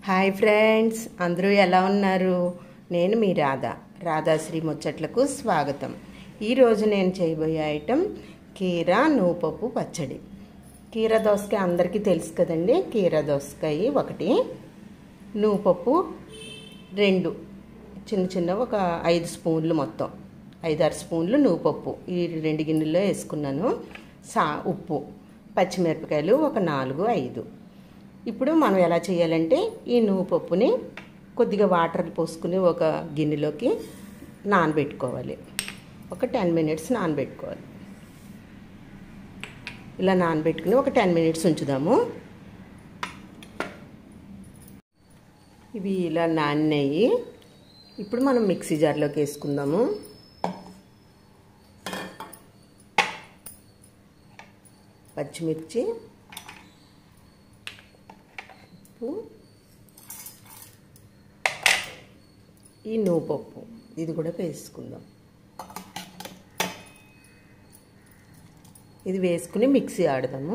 hi friends అందరూ ఎలా ఉన్నారు నేను మీ రాధ రాధాశ్రీ ముచ్చట్లకు స్వాగతం ఈరోజు నేను చేయబోయే ఐటెం కీరా నూపప్పు పచ్చడి కీరా దోసకాయ అందరికీ తెలుసు కదండి కీరా దోసకాయ ఒకటి నూపప్పు రెండు చిన్న చిన్న ఒక ఐదు స్పూన్లు మొత్తం ఐదారు స్పూన్లు నూపప్పు ఈ రెండు గిన్నెల్లో వేసుకున్నాను సా ఉప్పు పచ్చిమిరపకాయలు ఒక నాలుగు ఐదు ఇప్పుడు మనం ఎలా చేయాలంటే ఈ నువ్వు పప్పుని కొద్దిగా వాటర్ పోసుకుని ఒక గిన్నెలోకి నానబెట్టుకోవాలి ఒక టెన్ మినిట్స్ నానబెట్టుకోవాలి ఇలా నానబెట్టుకుని ఒక టెన్ మినిట్స్ ఉంచుదాము ఇవి ఇలా నానినాయి ఇప్పుడు మనం మిక్సీ జార్లోకి వేసుకుందాము పచ్చిమిర్చి ఉప్పు ఈ నూపప్పు ఇది కూడా వేసుకుందాం ఇది వేసుకుని మిక్సీ ఆడదాము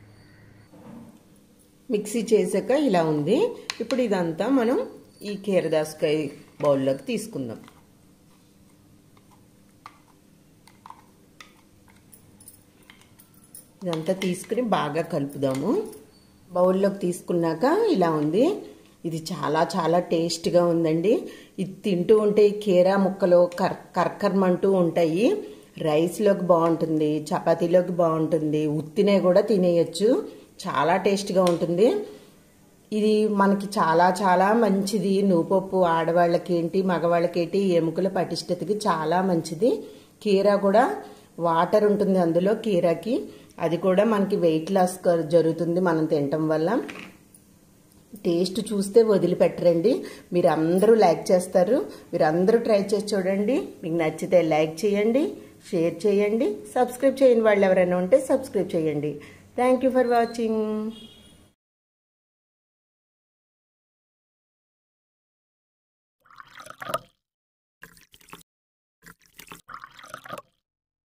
మిక్సీ చేసాక ఇలా ఉంది ఇప్పుడు ఇదంతా మనం ఈ కీరదాసకాయ బౌల్లోకి తీసుకుందాం ఇదంతా తీసుకుని బాగా కలుపుదాము బౌల్లోకి తీసుకున్నాక ఇలా ఉంది ఇది చాలా చాలా టేస్ట్గా ఉందండి ఇది తింటూ ఉంటే కీరా ముక్కలు కర్ కర్కర్మంటూ ఉంటాయి రైస్లోకి బాగుంటుంది చపాతీలోకి బాగుంటుంది ఉత్తినే కూడా తినేయచ్చు చాలా టేస్ట్గా ఉంటుంది ఇది మనకి చాలా చాలా మంచిది నూపప్పు ఆడవాళ్ళకి ఏంటి మగవాళ్ళకి ఏంటి ఎముకల పటిష్టతకి చాలా మంచిది కీరా కూడా వాటర్ ఉంటుంది అందులో కీరాకి అది కూడా మనకి వెయిట్ లాస్ జరుగుతుంది మనం తినటం వల్ల టేస్ట్ చూస్తే వదిలిపెట్టరండి మీరు అందరూ లైక్ చేస్తారు మీరు అందరూ ట్రై చేసి చూడండి మీకు నచ్చితే లైక్ చేయండి షేర్ చేయండి సబ్స్క్రైబ్ చేయని వాళ్ళు ఎవరైనా ఉంటే సబ్స్క్రైబ్ చేయండి థ్యాంక్ యూ ఫర్ వాచింగ్